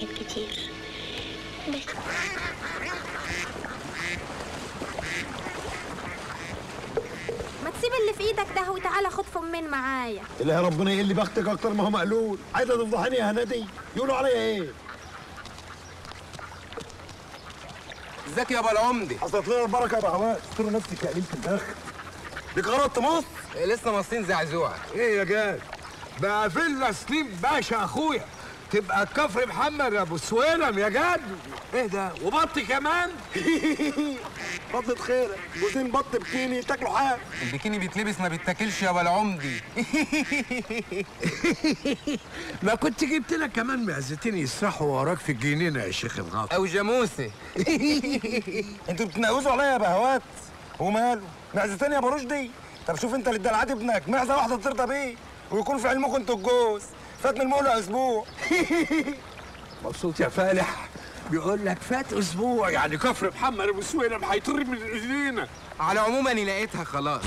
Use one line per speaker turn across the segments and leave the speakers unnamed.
حاجات كتير بس
ما تسيب اللي في ايدك ده وتعالى خد فمين معايا
إلهي ربنا يقل بختك أكتر ما هو مقلول عايزة تفضحني يا هنادي يقولوا عليا إيه؟
ازيك يا ابو العمدي
حصلت لنا البركة يا بهوات قلت له نفسك يا قليل في الآخر دي قررت مصر
لسه مصين زعزوع
ايه يا جاد بقى فيلا سليم باشا اخويا تبقى كفر محمد ابو سويلم يا جاد ايه ده وبط كمان
بطة خيرك جوزين بط بكيني تاكلوا حاجة
البيكيني بيتلبس ما بيتاكلش يا ابو العمدي
ما كنت جبت لك كمان معزتين يسرحوا وراك في الجنينه يا شيخ الغاطي
او جاموسه
انتوا بتنقوزوا عليا يا بهوات وماله معزتين يا ابو رشدي طب شوف انت اللي ادى ابنك معزه واحده ترضى بيه ويكون في علمكم انتوا الجوز فات من المولى اسبوع
مبسوط يا فالح بيقول لك فات اسبوع يعني كفر محمد ابو سويلم هيطر من ايدينا
على العموم انا لقيتها خلاص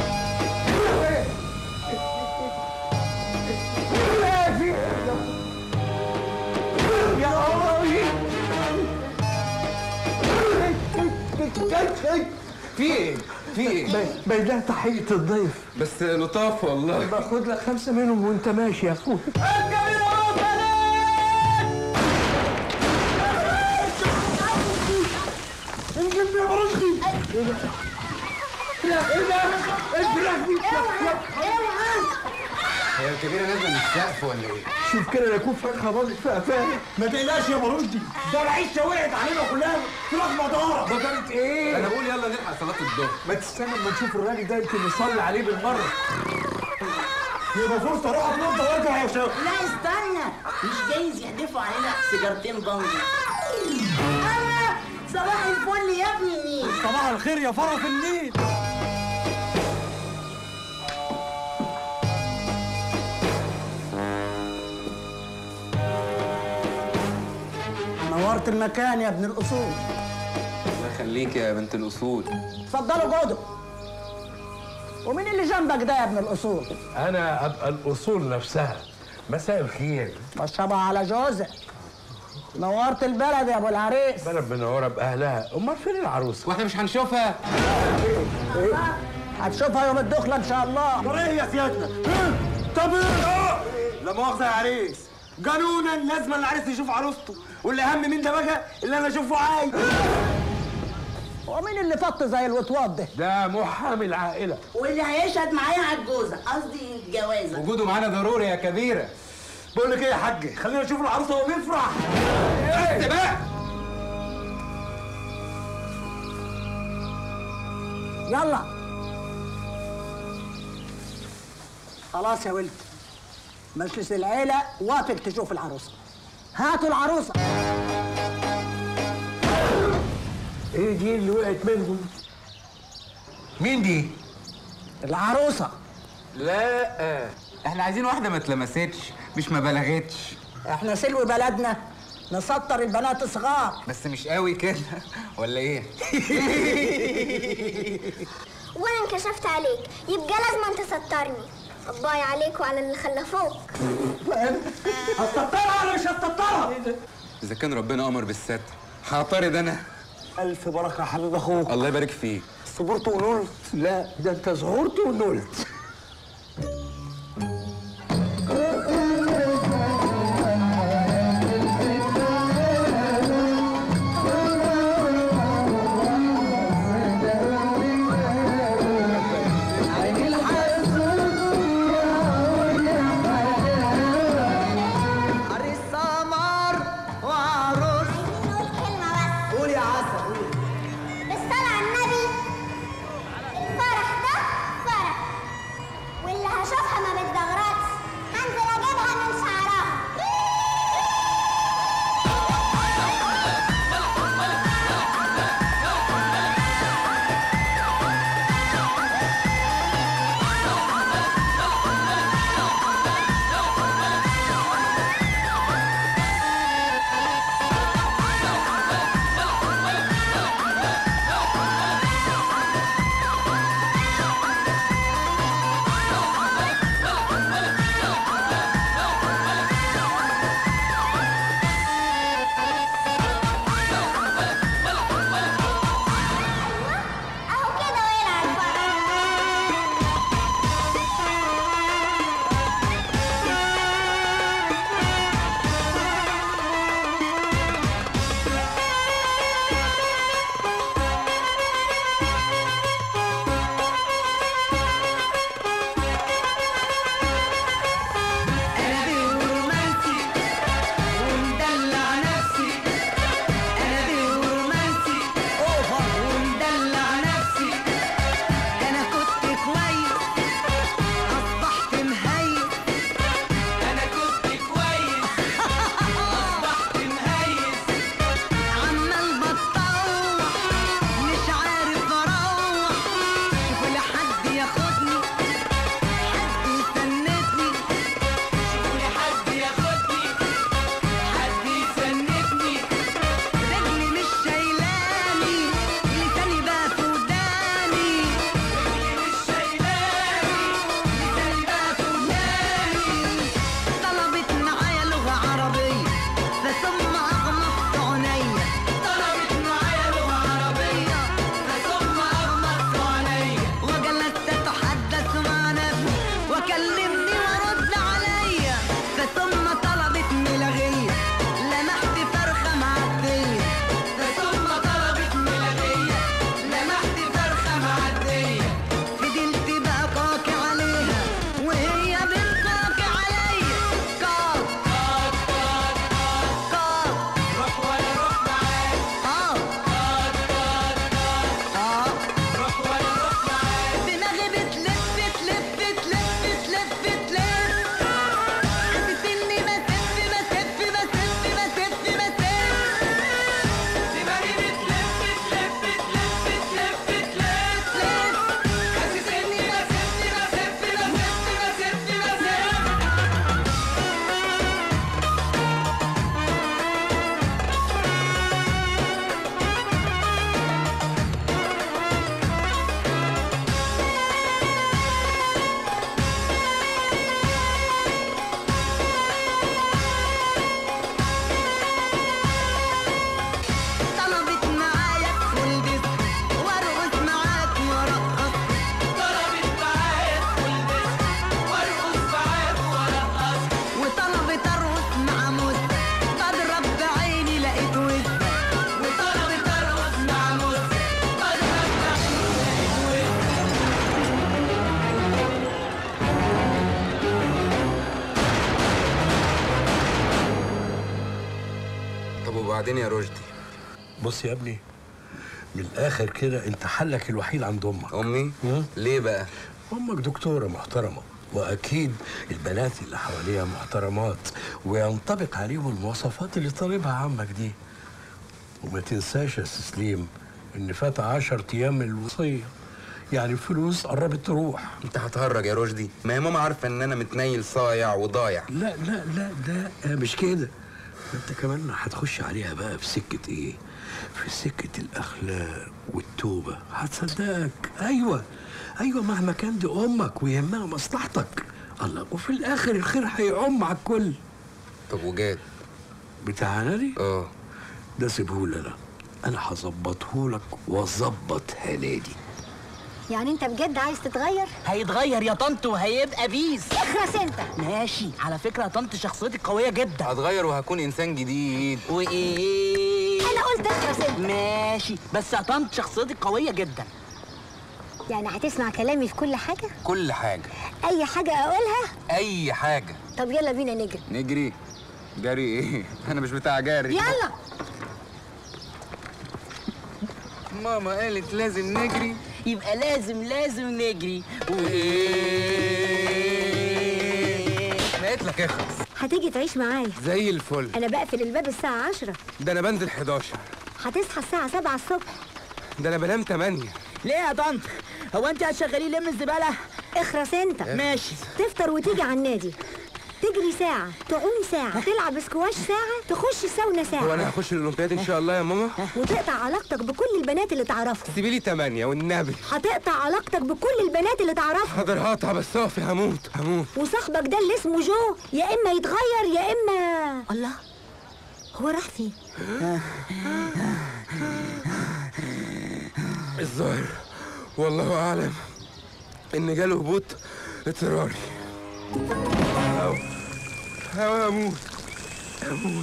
في ايه؟ في ايه؟
ده تحية الضيف
بس لطاف والله
باخد لك خمسة منهم وانت ماشي يا اخويا
هي الكبيره نازله من السقف ولا ايه؟
شوف كده لا يكون فرخة باظت في قفاها
ما تقلقش يا ابو رشدي ده العيشه وقعت علينا كلها فراخ مداره
بطلت ايه؟
انا بقول يلا نلحق صلاه الظهر
ما تستنى اما نشوف الراجل ده يمكن نصلي عليه بالمرة
يبقى فرصه اروح اتنضف وارجع يا شباب
لا استنى مش جايز يحدفوا علينا سيجارتين بانجو انا صباح الفل يا ابني النيل
صباح الخير يا فرس النيل
نورت المكان يا ابن الاصول
الله يخليك يا بنت الاصول
اتفضلوا جودوا ومين اللي جنبك ده يا ابن الاصول
انا ابقى الاصول نفسها مساء الخير
مشربها على جوزك نورت البلد يا ابو العريس
بلد منوره باهلها امال فين العروسه
واحنا مش هنشوفها
هتشوفها يوم الدخله ان شاء الله
طب ايه يا سيادنا طب ايه لا مؤاخذه يا عريس قانونا لازم العريس يشوف عروسته واللي اهم من ده بقى اللي انا اشوفه عايز
ومين اللي فط زي الوطواط ده
ده محامي العائله
واللي هيشهد معايا على الجوزه قصدي الجوازه
وجوده معانا ضروري يا كبيره
بقول لك ايه يا حاج خلينا نشوف العروسه ونفرح
بس بقى
يلا خلاص يا ولد مجلس العيلة وافق تشوف العروسة هاتوا العروسة
ايه دي اللي وقعت منهم مين دي
العروسة
لا احنا عايزين واحده ما اتلمستش مش ما بلغتش
احنا سلو بلدنا نسطر البنات الصغار
بس مش قوي كده ولا ايه
وانا انكشفت عليك يبقى لازم انت تسترني باي عليك وعلى اللي خلفوك
هتسطرها ولا مش هتسطرها
اذا كان ربنا امر بالستر هعترض انا
الف بركه يا حبيب اخوك
الله يبارك فيك
صبرت ونلت
لا ده انت صغرت ونلت
عريس سمر وعروس
نقول كلمة بس
قول يا عسل قول
بالصلاة على النبي الفرح ده فرح
طب وبعدين يا رشدي
بص يا ابني من الاخر كده انت حلك الوحيد عند امك
امي
مم.
ليه بقى
امك دكتوره محترمه واكيد البنات اللي حواليها محترمات وينطبق عليهم المواصفات اللي طالبها عمك دي وما تنساش يا سليم ان فات عشر ايام من الوصيه يعني الفلوس قربت تروح
انت هتهرج يا رشدي ما هي ماما عارفه ان انا متنيل صايع وضايع
لا لا لا لا مش كده انت كمان هتخش عليها بقى في سكة ايه في سكة الاخلاق والتوبة هتصدقك ايوه ايوه مهما كان دي امك ويهمها مصلحتك الله وفي الاخر الخير هيعم على الكل
طب وجاد
بتاع نادي
اه
ده سيبهولي انا انا هظبطهولك واظبط هنادي
يعني انت بجد عايز تتغير
هيتغير يا طنط وهيبقى بيس
اخرس انت
ماشي على فكرة يا طنط شخصيتي قوية جدا
هتغير وهكون انسان جديد
وايه
انا قلت اخرس انت
ماشي بس يا طنط شخصيتي قوية جدا
يعني هتسمع كلامي في كل حاجة
كل حاجه
اي حاجة اقولها
اي حاجه
طب يلا بينا نجري
نجري جري ايه انا مش بتاع جري
يلا
ماما قالت لازم نجري
يبقى لازم لازم نجري
انا قلت لك اخلص
هتيجي تعيش معايا
زي الفل
انا بقفل الباب الساعة عشرة
ده انا بنزل 11
هتصحى الساعة سبعة الصبح
ده انا بنام 8
ليه يا طنط هو انت هتشغليه لم الزبالة
اخرس انت
ماشي
تفطر وتيجي على النادي تجري ساعة تعوم ساعة تلعب سكواش ساعة تخش ساونا
هو
ساعة
انا هخش الاولمبياد ان شاء الله يا ماما
وتقطع علاقتك بكل البنات اللي تعرفهم
سيبي لي 8 والنبي
هتقطع علاقتك بكل البنات اللي تعرفهم
حاضر هقطع بس صافي هموت هموت
وصاحبك ده اللي اسمه جو يا اما يتغير يا اما الله هو راح فين
الظاهر والله اعلم ان جاله هبوط اضطراري أو أو اموت اموت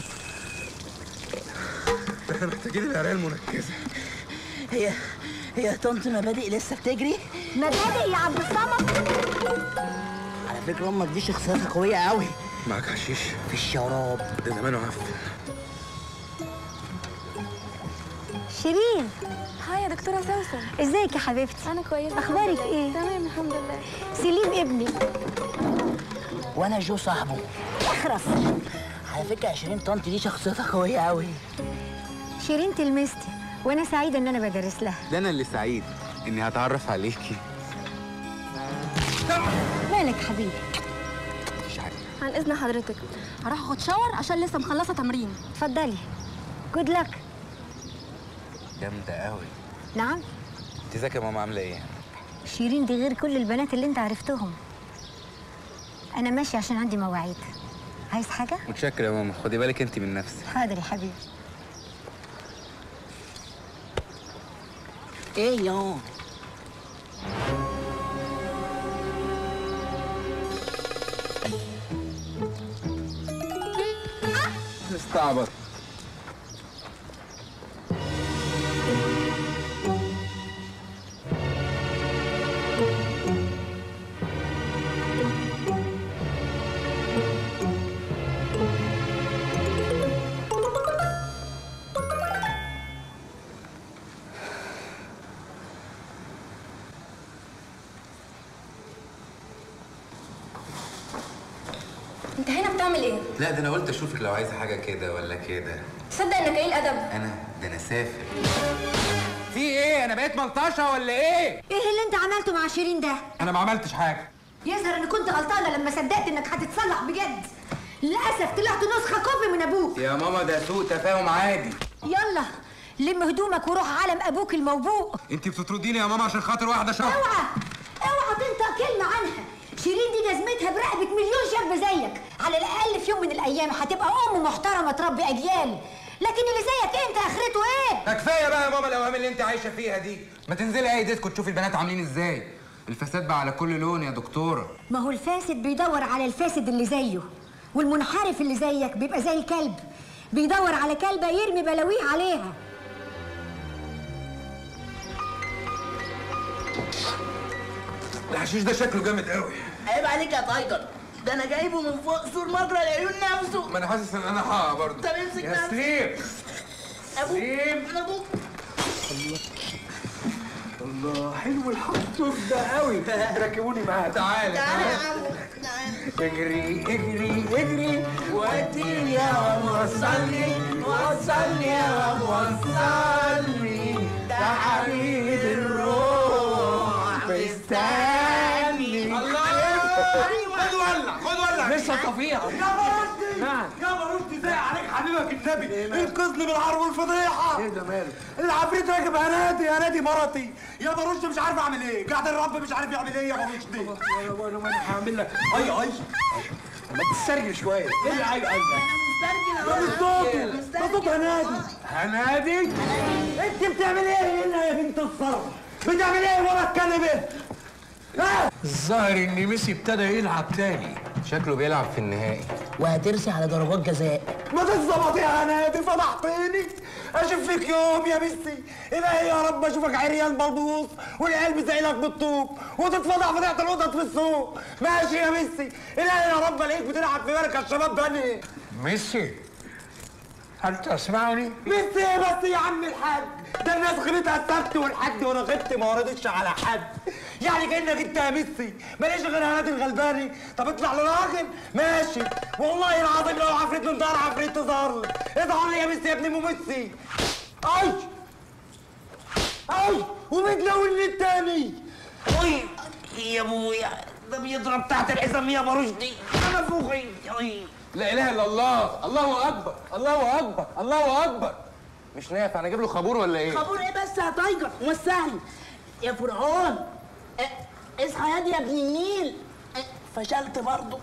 احنا محتاجين العرقية المنكسة
هي هي يا طنط مبادئ لسه بتجري
مبادئ يا عبد الصمد
على فكرة امك دي شخصيتها قوية قوي
معاك حشيش
في الشراب
ده زمانه عفن
شيرين
هاي يا دكتورة سوسن
ازيك يا حبيبتي
أنا كويسة
اخبارك ايه
تمام الحمد لله
سليم ابني
وانا جو صاحبه
اخرس
على فكرة 20 طنط دي شخصيتها قوية قوي
شيرين تلمستي وانا سعيده ان انا بدرس لها
ده انا اللي سعيد اني هتعرف عليكي
مالك حبيبي
مش عارف
عن إذن حضرتك هروح أخد شاور عشان لسه مخلصة تمرين
اتفضلي جود لك
جامدة قوي
نعم
انت ازيك يا ماما عاملة ايه؟
شيرين دي غير كل البنات اللي انت عرفتهم انا ماشي عشان عندي مواعيد عايز حاجه
متشكر يا ماما خدي بالك انت من نفسك
حاضر يا حبيبي
ايه يا
استعبط
أنت هنا بتعمل إيه؟
لا ده انا قلت اشوفك لو عايزة حاجة كده ولا كده
تصدق إنك قليل أدب
انا ده انا سافر في ايه انا بقيت ملطشه ولا ايه
ايه اللي انت عملته مع شيرين ده
انا ما عملتش حاجه
يظهر ان كنت غلطانه لما صدقت انك هتتصلح بجد للاسف طلعت نسخه كوبي من ابوك
يا ماما ده سوء تفاهم عادي
يلا لم هدومك وروح عالم ابوك الموبوء
انت بتطرديني يا ماما عشان خاطر واحده شهر
اوعى اوعى تنطق كلمه عنها شيرين دي جزمتها برقبه مليون شاب زيك على الاقل في يوم من الايام هتبقى ام محترمه تربي اجيال لكن اللي زيك انت اخرته ايه
ده كفايه بقى يا ماما الاوهام اللي انت عايشه فيها دي ما تنزلي اي ديسكو تشوفي البنات عاملين ازاي الفساد بقى على كل لون يا دكتوره
ما هو الفاسد بيدور على الفاسد اللي زيه والمنحرف اللي زيك بيبقى زي الكلب بيدور على كلبة يرمي بلاويه عليها
الحشيش ده شكله جامد قوي
عيب عليك يا تايجر ده انا جايبه من فوق سور مجرى العيون نفسه
ما انا حاسس ان انا هقع برضه
طب امسك
يا
نفسك.
سليم
ابوك
سليم.
انا ابوك
الله حلو الحنطور ده قوي ركبوني معاك
تعالى
تعالى يا
تعالى
عمو تعالى
اجري اجري اجري وديني يا رب وصلني وصلني يا رب وصلني ده حبيب الروح مستني
خد ولع خد ولع
لسه طفيها
يا مرشدي
نعم.
يا مرشدي زي عليك حبيبك النبي انقذني من العار والفضيحه
ايه ده ماله؟
العفريت راكب هنادي هنادي مرتي يا مرشدي مش عارف اعمل ايه قاعد الرب مش عارف يعمل ايه يا مرشدي
وانا وانا وانا هعمل لك اي اي ما تسترجل شويه ايه اللي اي اي ده؟
مسترجل
ده
اهو
مش صوته
مسترجل
ده صوت هنادي
هنادي
انت بتعمل ايه هنا يا بنت الصرف بتعمل ايه ورا الكلمه ها
الظاهر ان ميسي ابتدى يلعب تاني
شكله بيلعب في النهائي
وهترسي على ضربات جزاء
ما تتظبط يا هنادي فضحتني اشوف فيك يوم يا ميسي الهي يا رب اشوفك عريان بلبوص والعيال بتزعلك بالطوب وتتفضح فضيحه القطط في السوق ماشي يا ميسي الهي يا رب الاقيك بتلعب في مركز شباب بني
ميسي هل تسمعني؟
ميسي إيه بس يا عم الحاج ده الناس غلطها السبت والحد وانا غبت ما رضيتش على حد يعني كانك انت يا ميسي ماليش غير هنادي الغلباني طب اطلع لراجل ماشي والله العظيم لو عفريت من ظهر عفريت تظهر لي اظهر لي يا ميسي يا ابن ام ميسي اي اي ومتلون التاني اي يا ابويا ده بيضرب تحت الحزام يا برشدي انا فوقي اي
لا اله الا الله الله اكبر الله اكبر الله اكبر مش نافع انا اجيب له خابور ولا ايه
خابور ايه بس يا تايجر مش سهل يا فرعون اه، اصحى يا دي يا ابن النيل اه، فشلت برضه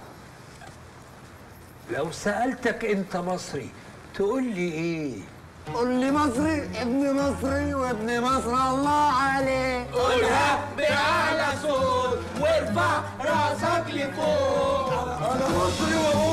لو سألتك انت مصري تقول لي ايه؟
قول لي مصري ابن مصري وابن مصر الله عليه
قولها بأعلى صوت وارفع راسك لفوق
انا مصري وابويا